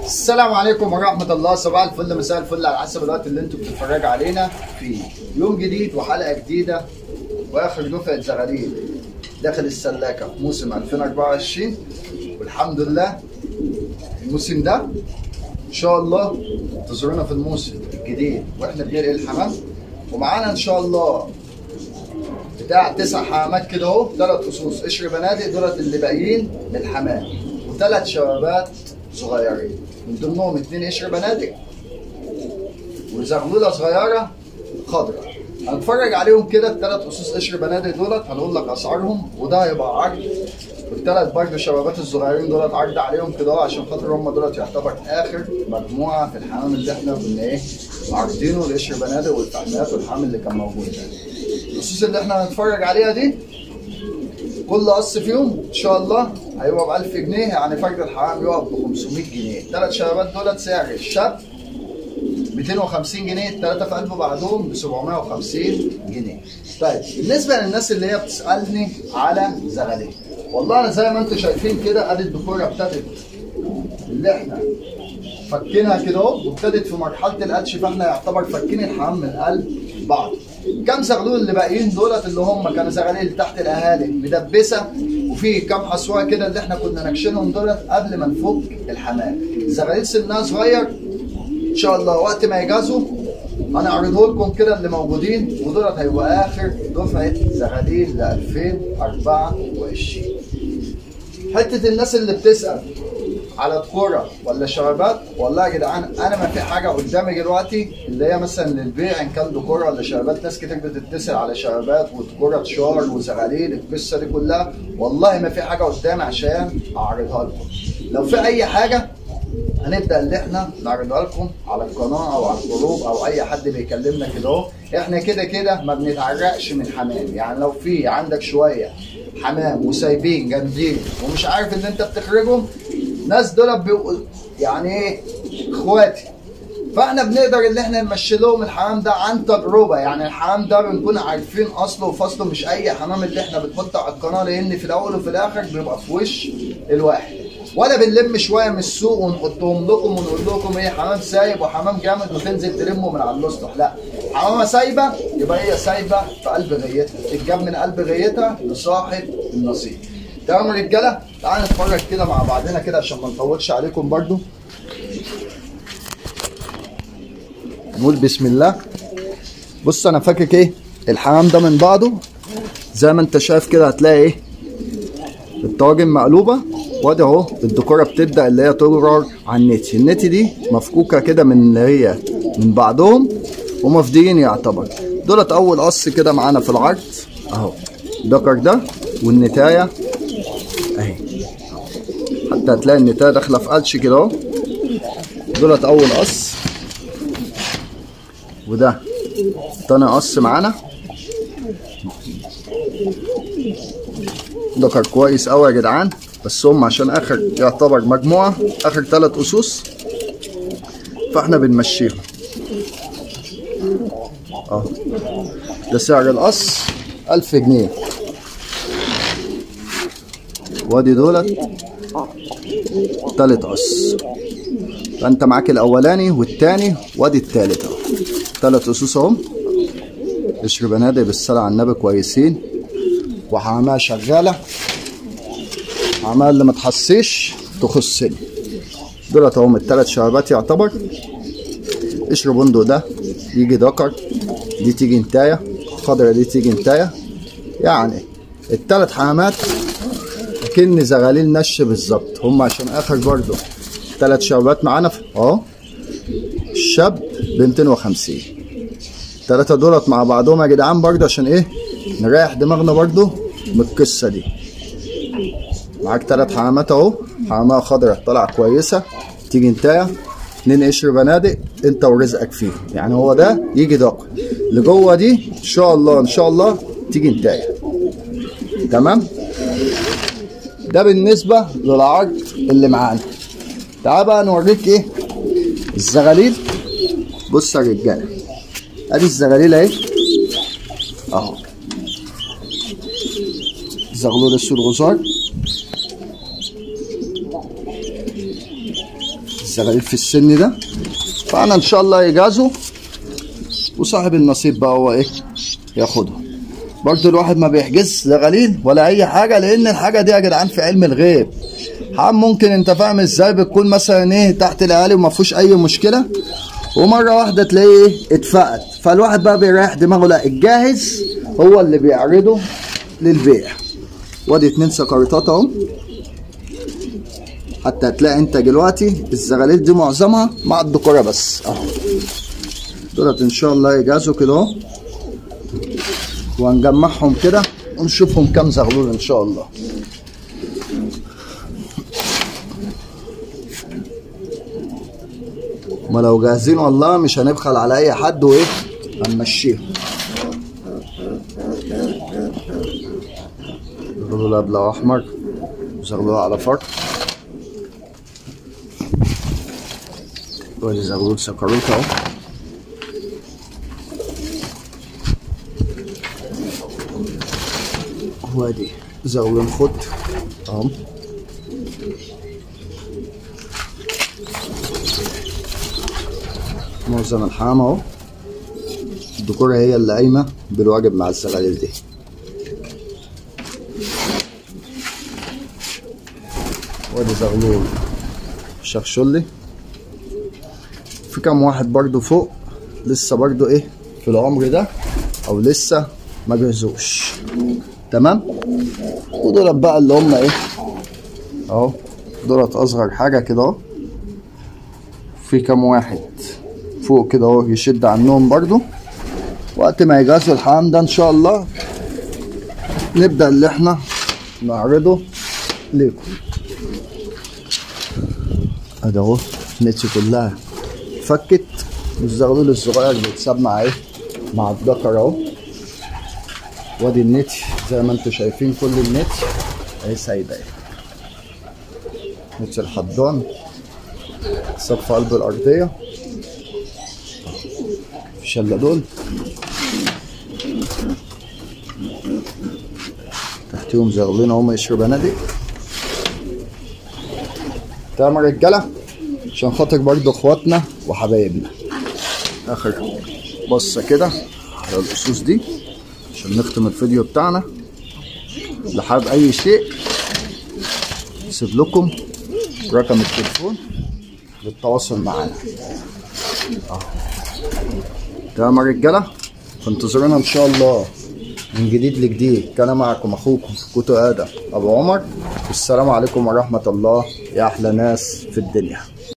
السلام عليكم ورحمة الله صباح الفل مساء الفل على حسب الوقت اللي انتم بتتفرجوا علينا فيه يوم جديد وحلقة جديدة واخر دفعة زغاليل داخل السلاكة في موسم 2024 والحمد لله الموسم ده ان شاء الله تزورونا في الموسم الجديد واحنا بنرقي الحمام ومعانا ان شاء الله بتاع تسع حمامات كده اهو ثلاث قصوص قشر بنادق دولت اللي باقيين من الحمام وثلاث شبابات صغيرين من ضمنهم اتنين قشر بنادق وزغلوله صغيره خضراء هنتفرج عليهم كده الثلاث قصوص قشر بنادق دولت هنقول لك اسعارهم وده هيبقى عرض والثلاث برضه شبابات الصغيرين دولت عرض عليهم كده اهو عشان خاطر هم دولت يعتبر اخر مجموعه في الحمام اللي احنا كنا ايه عارضينه القشر بنادق والفحمات والحمام اللي كان موجود ده القصوص اللي احنا هنتفرج عليها دي كل قص فيهم ان شاء الله هيبقى ب 1000 جنيه يعني فرد الحمام يقف ب 500 جنيه الثلاث شبابات دولت سعر الشاب 250 جنيه الثلاثه في قلب بعضهم ب 750 جنيه طيب بالنسبه للناس اللي هي بتسالني على زغاليه والله انا زي ما انتم شايفين كده ادي الدكوره ابتدت اللي احنا فكينها كده اهو وابتدت في مرحله القدش فاحنا يعتبر فكين الحمام من قلب بعض كم زغلول اللي باقيين دولت اللي هم كانوا زغاليل تحت الاهالي مدبسه وفي كم حصوه كده اللي احنا كنا نكشنهم دولت قبل ما نفك الحمام زغاليل سنها صغير ان شاء الله وقت ما يجازوا انا اعرضه لكم كده اللي موجودين ودولت هيبقى اخر دفعه زغاليل ل 2024 حته الناس اللي بتسال على كوره ولا شبابات والله يا جدعان انا ما في حاجه قدامي دلوقتي اللي هي مثلا للبيع ان كان دكوره ولا شبابات ناس كتير بتتصل على شبابات وكوره شار وزغاليل القصه دي كلها والله ما في حاجه قدامي عشان اعرضها لكم لو في اي حاجه هنبدا اللي احنا نعرضها لكم على القناه او على الجروب او اي حد بيكلمنا كده اهو احنا كده كده ما بنتعرقش من حمام يعني لو في عندك شويه حمام وسايبين جامدين ومش عارف ان انت بتخرجهم ناس دول بيبقوا يعني ايه اخواتي فاحنا بنقدر ان احنا نمشي لهم الحمام ده عن تجربه يعني الحمام ده بنكون عارفين اصله وفصله مش اي حمام اللي احنا بنحطه على القناه لان في الاول وفي الاخر بيبقى في وش الواحد ولا بنلم شويه من السوق ونحطهم لكم ونقول لكم ايه حمام سايب وحمام جامد وتنزل تلمه من على الاسطح لا حمامه سايبه يبقى هي سايبه في قلب غيتها تتجاب من قلب غيتها لصاحب النصيب تمام رجاله تعالوا نتفرج كده مع بعضنا كده عشان ما نطولش عليكم برضو نقول بسم الله بص انا فاكك ايه الحمام ده من بعضه زي ما انت شايف كده هتلاقي ايه الطواجن مقلوبه وادي اهو الديكوره بتبدا اللي هي تجرر على النتي النتي دي مفكوكه كده من اللي هي من بعضهم ومفديين يعتبر دولت اول قص كده معانا في العرض اهو الدكر ده والنتايه اهي حتى هتلاقي النتايه داخله في قلش كده اهو دولت اول قص وده تاني قص معانا دكر كويس قوي يا جدعان بس هم عشان اخر يعتبر مجموعه اخر ثلاث قصوص فاحنا بنمشيهم اه ده سعر القص 1000 جنيه وادي دولت تالت قص فانت معاك الاولاني والتاني وادي التالت اهو تلات قصوص اهم قشر بنادق بالصلاه على النبي كويسين وحمامها شغاله حمامها اللي ما تحسيش تخصني دولت اهم التلات شبابات يعتبر قشر بندق ده يجي دكر دي تيجي انتايه الخضرا دي تيجي انتايه يعني التلات حمامات كن زغاليل نش بالظبط هم عشان اخر برضو تلات شبابات معانا اهو الشاب ب 250 التلاتة دولت مع بعضهم يا جدعان برضه عشان ايه نريح دماغنا برضه من القصة دي معاك تلات حمامات اهو حمامة خضرا طالعة كويسة تيجي انتايه اتنين قشر بنادق انت ورزقك فيه يعني هو ده يجي دق اللي جوه دي ان شاء الله ان شاء الله تيجي انتايه تمام ده بالنسبة للعرض اللي معانا تعال بقى نوريك ايه الزغاليل بص يا رجاله ادي الزغاليل اهي اهو زغلول اسود غزار الزغاليل في السن ده فانا ان شاء الله يجازوا وصاحب النصيب بقى هو ايه ياخدهم برضه الواحد ما بيحجز زغاليل ولا اي حاجه لان الحاجه دي يا جدعان في علم الغيب حام ممكن انت فاهم ازاي بتكون مثلا ايه تحت العالي وما فيهوش اي مشكله ومره واحده تلاقيه ايه اتفقد فالواحد بقى بيريح دماغه لا الجاهز هو اللي بيعرضه للبيع وادي اتنين سكرتات اهو حتى هتلاقي انت دلوقتي الزغاليل دي معظمها مع الدكوره بس اهو دولت ان شاء الله يجازوا كده اهو وهنجمعهم كده ونشوفهم كام زغلول ان شاء الله ما لو جاهزين والله مش هنبخل على اي حد وايه هنمشيهم زغلول ابلة احمر زغلول على فرق وادي زغلول سكروت اهو وادي زغلول خد اهو معظم الحام اهو الدكورة هي اللي قايمة بالواجب مع الزغاليل دي وادي زغلول شخشولي في كام واحد برضو فوق لسه برضو ايه في العمر ده او لسه ما جهزوش تمام ودولت بقى اللي هم ايه اهو دولت اصغر حاجة كده اهو في كام واحد فوق كده اهو يشد عنهم برضو وقت ما يجهزوا الحمام ده ان شاء الله نبدأ اللي احنا نعرضه ليكم ادي اهو النتي كلها فكت والزغلول الصغير بيتساب مع ايه مع الذكر اهو وادي النت زي ما انتم شايفين كل النت اهي سايبه اهي نت الحضان ساب في قلب الارضيه شله دول تحتيهم زغلين اهو يشرب بنادق تمام يا رجاله عشان خاطر برضه اخواتنا وحبايبنا اخر بصه كده على الاسوس دي عشان نختم الفيديو بتاعنا اللي حابب اي شيء سيب لكم رقم التليفون للتواصل معانا اهو تمام يا رجاله فانتظرونا ان شاء الله من جديد لجديد كان معكم اخوكم كوتو ادم ابو عمر والسلام عليكم ورحمه الله يا احلى ناس في الدنيا